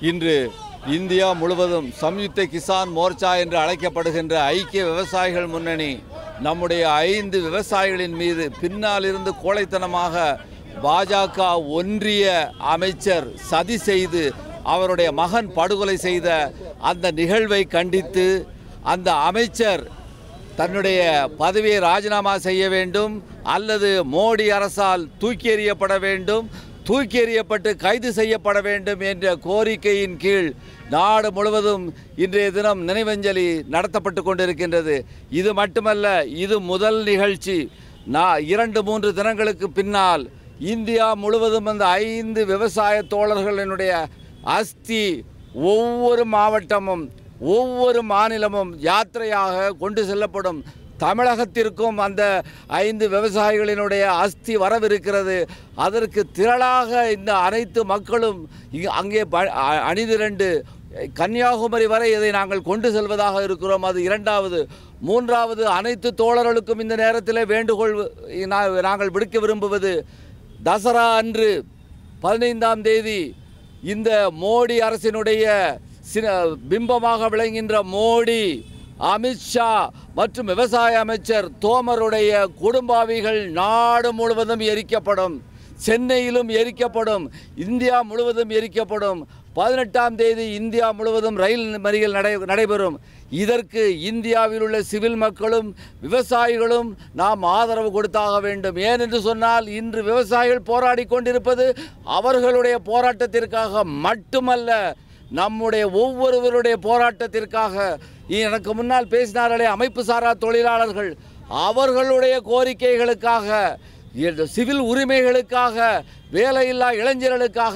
இன்று இந்தியா முழுவதும் சம்யுக்த கிசான் மோர்ச்சா என்று அழைக்கப்படுகின்ற ஐக்கிய விவசாயிகள் முன்னணி நம்முடைய ஐந்து விவசாயிகளின் மீது பின்னால் இருந்து கோழைத்தனமாக பாஜக ஒன்றிய அமைச்சர் சதி செய்து அவருடைய மகன் படுகொலை செய்த அந்த நிகழ்வை கண்டித்து அந்த அமைச்சர் தன்னுடைய பதவியை ராஜினாமா செய்ய வேண்டும் அல்லது மோடி அரசால் தூக்கி எறியப்பட வேண்டும் தூக்கி எறியப்பட்டு கைது செய்யப்பட வேண்டும் என்ற கோரிக்கையின் கீழ் நாடு முழுவதும் இன்றைய தினம் நினைவஞ்சலி நடத்தப்பட்டு கொண்டிருக்கின்றது இது மட்டுமல்ல இது முதல் நிகழ்ச்சி நான் இரண்டு மூன்று தினங்களுக்கு பின்னால் இந்தியா முழுவதும் அந்த ஐந்து விவசாய தோழர்களினுடைய அஸ்தி ஒவ்வொரு மாவட்டமும் ஒவ்வொரு மாநிலமும் யாத்திரையாக கொண்டு செல்லப்படும் தமிழகத்திற்கும் அந்த ஐந்து விவசாயிகளினுடைய அஸ்தி வரவிருக்கிறது அதற்கு திரளாக இந்த அனைத்து மக்களும் இங்கு அங்கே ப- அ- அணிதிரண்டு கன்னியாகுமரி வரை இதை நாங்கள் கொண்டு செல்வதாக இருக்கிறோம் அது இரண்டாவது மூன்றாவது அனைத்து தோழர்களுக்கும் இந்த நேரத்தில் வேண்டுகோள் நா- நாங்கள் விடுக்க விரும்புவது தசரா அன்று பதினைந்தாம் தேதி இந்த மோடி அரசினுடைய சின பிம்பமாக விளங்குகின்ற மோடி அமித்ஷா மற்றும் விவசாய அமைச்சர் தோமருடைய குடும்பாவிகள் நாடு முழுவதும் எரிக்கப்படும் சென்னையிலும் எரிக்கப்படும் இந்தியா முழுவதும் எரிக்கப்படும் பதினெட்டாம் தேதி இந்தியா முழுவதும் ரயில் மறியல் நடை நடைபெறும் இதற்கு இந்தியாவில் உள்ள சிவில் மக்களும் விவசாயிகளும் நாம் ஆதரவு கொடுத்தாக வேண்டும் ஏனென்று சொன்னால் இன்று விவசாயிகள் போராடி கொண்டிருப்பது அவர்களுடைய போராட்டத்திற்காக மட்டுமல்ல நம்முடைய ஒவ்வொருவருடைய போராட்டத்திற்காக எனக்கு முன்னால் பேசினார்களே அமைப்பு சாரா தொழிலாளர்கள் அவர்களுடைய கோரிக்கைகளுக்காக இந்த சிவில் உரிமைகளுக்காக வேலையில்லா இளைஞர்களுக்காக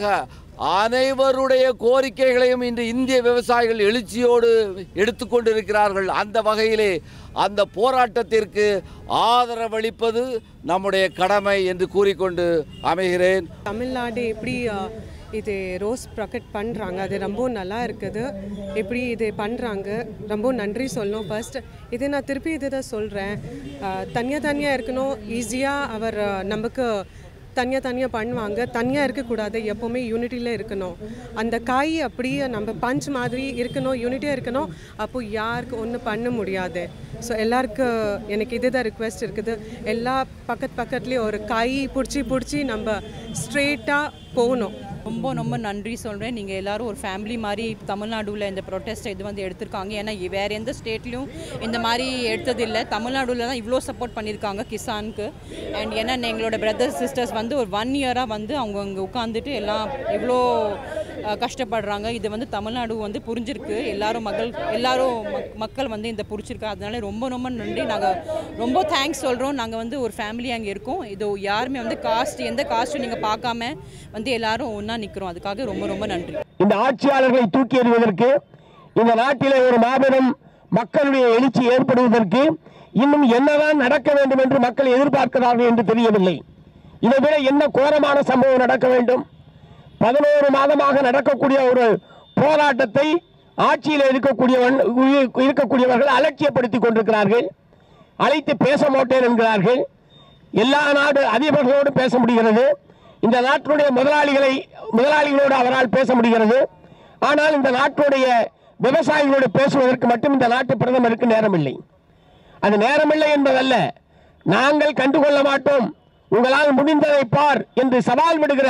அனைவருடைய கோரிக்கைகளையும் இன்று இந்திய விவசாயிகள் எழுச்சியோடு எடுத்துக்கொண்டிருக்கிறார்கள் அந்த வகையிலே அந்த போராட்டத்திற்கு ஆதரவளிப்பது நம்முடைய கடமை என்று கூறிக்கொண்டு அமைகிறேன் தமிழ்நாடு எப்படி அஹ், இது ரோஸ் ப்ராக்கெட் பண்ணுறாங்க அது ரொம்ப நல்லா இருக்குது எப்படி இது பண்ணுறாங்க ரொம்ப நன்றி சொல்லணும் ஃபர்ஸ்ட் இது நான் திருப்பி இது தான் சொல்கிறேன் தனியாக தனியாக இருக்கணும் ஈஸியாக அவர் அஹ், நமக்கு தனியாக தனியாக பண்ணுவாங்க தனியாக இருக்கக்கூடாது எப்போவுமே யூனிட்டியில் இருக்கணும் அந்த காய் அப்படியே நம்ம பஞ்ச் மாதிரி இருக்கணும் யூனிட்டியாக இருக்கணும் அப்போ யாருக்கு ஒன்றும் பண்ண முடியாது ஸோ எல்லாருக்கும் எனக்கு இதுதான் ரிக்வெஸ்ட் இருக்குது எல்லா பக்கத்து பக்கத்துலேயும் ஒரு காய் பிடிச்சி பிடிச்சி நம்ம ஸ்ட்ரெயிட்டாக போகணும் ரொம்ப ரொம்ப நன்றி சொல்கிறேன் நீங்கள் எல்லாரும் ஒரு ஃபேமிலி மாதிரி தமிழ்நாடுல இந்த ப்ரொட்டஸ்ட்டை இது வந்து எடுத்திருக்காங்க ஏன்னா இ- வேற எந்த ஸ்டேட்லையும் இந்த மாதிரி எடுத்ததில்லை தமிழ்நாடுல தான் இவ்வளோ சப்போர்ட் பண்ணியிருக்காங்க கிசானுக்கு அண்ட் ஏன்னா எங்களோட பிரதர்ஸ் சிஸ்டர்ஸ் வந்து ஒரு ஒன் இயராக வந்து அவங்க அங்கே உட்காந்துட்டு எல்லாம் இவ்வளோ அஹ், கஷ்டப்படுறாங்க இது வந்து தமிழ்நாடு வந்து புரிஞ்சிருக்கு எல்லாரும் மக்கள் எல்லாரும் மக்- மக்கள் வந்து இந்த புரிச்சிருக்கா அதனால ரொம்ப ரொம்ப நன்றி நாங்கள் ரொம்ப தேங்க்ஸ் சொல்கிறோம் நாங்கள் வந்து ஒரு ஃபேமிலி அங்கே இருக்கோம் இது யாருமே வந்து காஸ்ட் எந்த காஸ்ட்டும் நீங்கள் பார்க்காம வந்து எல்லாரும் ஒன்றா நிற்கிறோம் அதுக்காக ரொம்ப ரொம்ப நன்றி இந்த ஆட்சியாளர்களை தூக்கி எறிவதற்கு இந்த நாட்டிலே ஒரு மாபெரும் மக்களுடைய எழுச்சி ஏற்படுவதற்கு இன்னும் என்னதான் நடக்க வேண்டும் என்று மக்கள் எதிர்பார்க்கிறார்கள் என்று தெரியவில்லை இதை விட என்ன கோரமான சம்பவம் நடக்க வேண்டும் பதினோரு மாதமாக நடக்கக்கூடிய ஒரு போராட்டத்தை ஆட்சியில் இருக்கக்கூடியவன் இருக்கக்கூடியவர்கள் அலட்சியப்படுத்திக் கொண்டிருக்கிறார்கள் அழைத்து பேச மாட்டேன் என்கிறார்கள் எல்லா நாடு அதிபர்களோடு பேச முடிகிறது இந்த நாட்டினுடைய முதலாளிகளை முதலாளிகளோடு அவரால் பேச முடிகிறது ஆனால் இந்த நாட்டுடைய விவசாயிகளோடு பேசுவதற்கு மட்டும் இந்த நாட்டு பிரதமருக்கு நேரமில்லை அது நேரமில்லை என்பதல்ல நாங்கள் கண்டுகொள்ள மாட்டோம் உங்களால் முடிந்ததை பார் என்று சவால் விடுகிற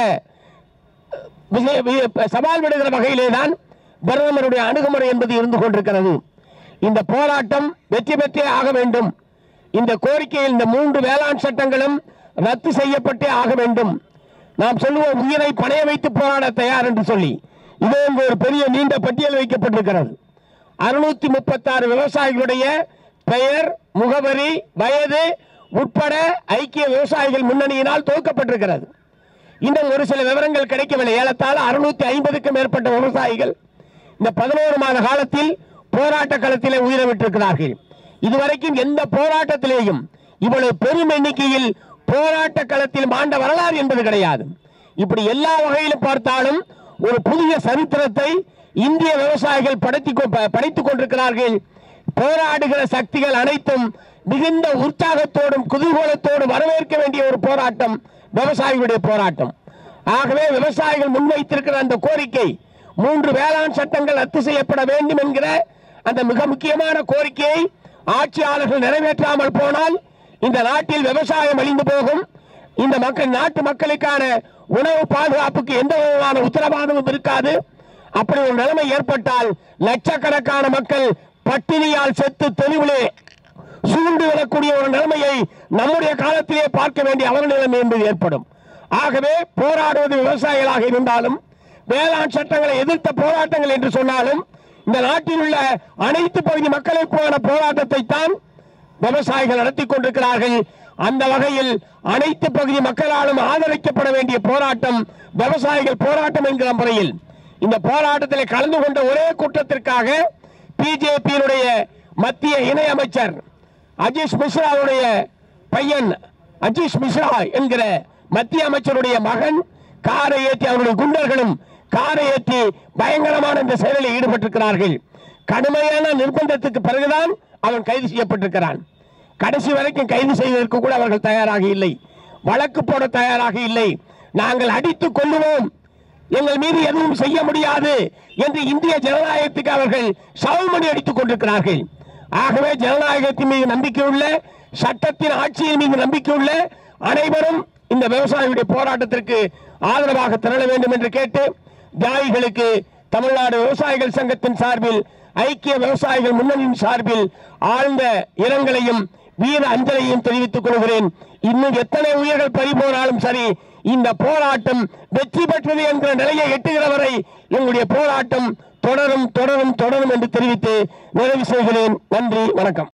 விஷய- வி- சவால் விடுகிற வகையிலே தான் பிரதமருடைய அணுகுமுறை என்பது இருந்து கொண்டிருக்கிறது இந்த போராட்டம் வெற்றி பெற்றே ஆக வேண்டும் இந்த கோரிக்கையில் இந்த மூன்று வேளாண் சட்டங்களும் ரத்து செய்யப்பட்டே ஆக வேண்டும் நாம் சொல்லுவோம் உயிரை பணைய வைத்து போராட தயார் என்று சொல்லி இதே இங்கு ஒரு பெரிய நீண்ட பட்டியல் வைக்கப்பட்டிருக்கிறது அறுநூத்தி முப்பத்தாறு விவசாயிகளுடைய பெயர் முகவரி வயது உட்பட ஐக்கிய விவசாயிகள் முன்னணியினால் துவக்கப்பட்டிருக்கிறது இன்னும் ஒரு சில விவரங்கள் கிடைக்கவில்லை ஏறத்தாழ அறுநூத்தி ஐம்பதுக்கும் மேற்பட்ட விவசாயிகள் இந்த பதினோரு மாத காலத்தில் போராட்ட களத்திலே உயிரை விட்டிருக்கிறார்கள் இதுவரைக்கும் எந்த போராட்டத்திலேயும் இவ்வளவு பெரும் எண்ணிக்கையில் போராட்ட களத்தில் மாண்ட வரலாறு என்பது கிடையாது இப்படி எல்லா வகையிலும் பார்த்தாலும் ஒரு புதிய சரித்திரத்தை இந்திய விவசாயிகள் படைத்து படைத்துக் கொண்டிருக்கிறார்கள் போராடுகிற சக்திகள் அனைத்தும் மிகுந்த உற்சாகத்தோடும் குதூகலத்தோடும் வரவேற்க வேண்டிய ஒரு போராட்டம் விவசாயிகளுடைய போராட்டம் ஆகவே விவசாயிகள் முன்வைத்திருக்கிற அந்த கோரிக்கை மூன்று வேளாண் சட்டங்கள் ரத்து செய்யப்பட வேண்டும் என்கிற அந்த மிக முக்கியமான கோரிக்கையை ஆட்சியாளர்கள் நிறைவேற்றாமல் போனால் இந்த நாட்டில் விவசாயம் அழிந்து போகும் இந்த மக்கள் நாட்டு மக்களுக்கான உணவு பாதுகாப்புக்கு எந்த விதமான உத்தரவாதமும் இருக்காது அப்படி ஒரு நிலைமை ஏற்பட்டால் லட்சக்கணக்கான மக்கள் பட்டினியால் செத்து தெருவிலே சூழ்ந்து வரக்கூடிய ஒரு நிலைமையை நம்முடைய காலத்திலே பார்க்க வேண்டிய அவல நிலைமை என்பது ஏற்படும் ஆகவே போராடுவது விவசாயிகளாக இருந்தாலும் வேளாண் சட்டங்களை எதிர்த்த போராட்டங்கள் என்று சொன்னாலும் இந்த நாட்டில் உள்ள அனைத்து பகுதி மக்களுக்கான போராட்டத்தை தான் விவசாயிகள் நடத்தி கொண்டிருக்கிறார்கள் அந்த வகையில் அனைத்து பகுதி மக்களாலும் ஆதரிக்கப்பட வேண்டிய போராட்டம் விவசாயிகள் போராட்டம் என்கிற முறையில் இந்த போராட்டத்தில் கலந்து கொண்ட ஒரே கூட்டத்திற்காக பிஜேபியினுடைய மத்திய இணையமைச்சர் அஜீஷ் மிஸ்ராவுடைய பையன் அஜீஷ் மிஸ்ரா என்கிற மத்திய அமைச்சருடைய மகன் காரை ஏற்றி அவருடைய குண்டர்களும் காரை ஏற்றி பயங்கரமான இந்த செயலில் ஈடுபட்டிருக்கிறார்கள் கடுமையான நிர்பந்தத்துக்கு பிறகுதான் அவன் கைது செய்யப்பட்டிருக்கிறான் கடைசி வரைக்கும் கைது செய்வதற்கு கூட அவர்கள் தயாராக இல்லை வழக்கு போட தயாராக இல்லை நாங்கள் அடித்துக் கொள்ளுவோம் எங்கள் மீது எதுவும் செய்ய முடியாது என்று இந்திய ஜனநாயகத்துக்கு அவர்கள் சவுமணி அடித்துக் கொண்டிருக்கிறார்கள் ஆகவே ஜனநாயகத்தின் மீது நம்பிக்கையுள்ள சட்டத்தின் ஆட்சியின் மீது நம்பிக்கையுள்ள அனைவரும் இந்த விவசாயிகளுடைய போராட்டத்திற்கு ஆதரவாக திரள வேண்டும் என்று கேட்டு தியாகிகளுக்கு தமிழ்நாடு விவசாயிகள் சங்கத்தின் சார்பில் ஐக்கிய விவசாயிகள் முன்னணியின் சார்பில் ஆழ்ந்த இரங்கலையும் வீர அஞ்சலையும் தெரிவித்துக் கொள்கிறேன் இன்னும் எத்தனை உயிர்கள் பறிபோனாலும் சரி இந்த போராட்டம் வெற்றி பெற்றது என்கிற நிலையை எட்டுகிற வரை எங்களுடைய போராட்டம் தொடரும் தொடரும் தொடரும் என்று தெரிவித்து நிறைவு செய்கிறேன் நன்றி வணக்கம்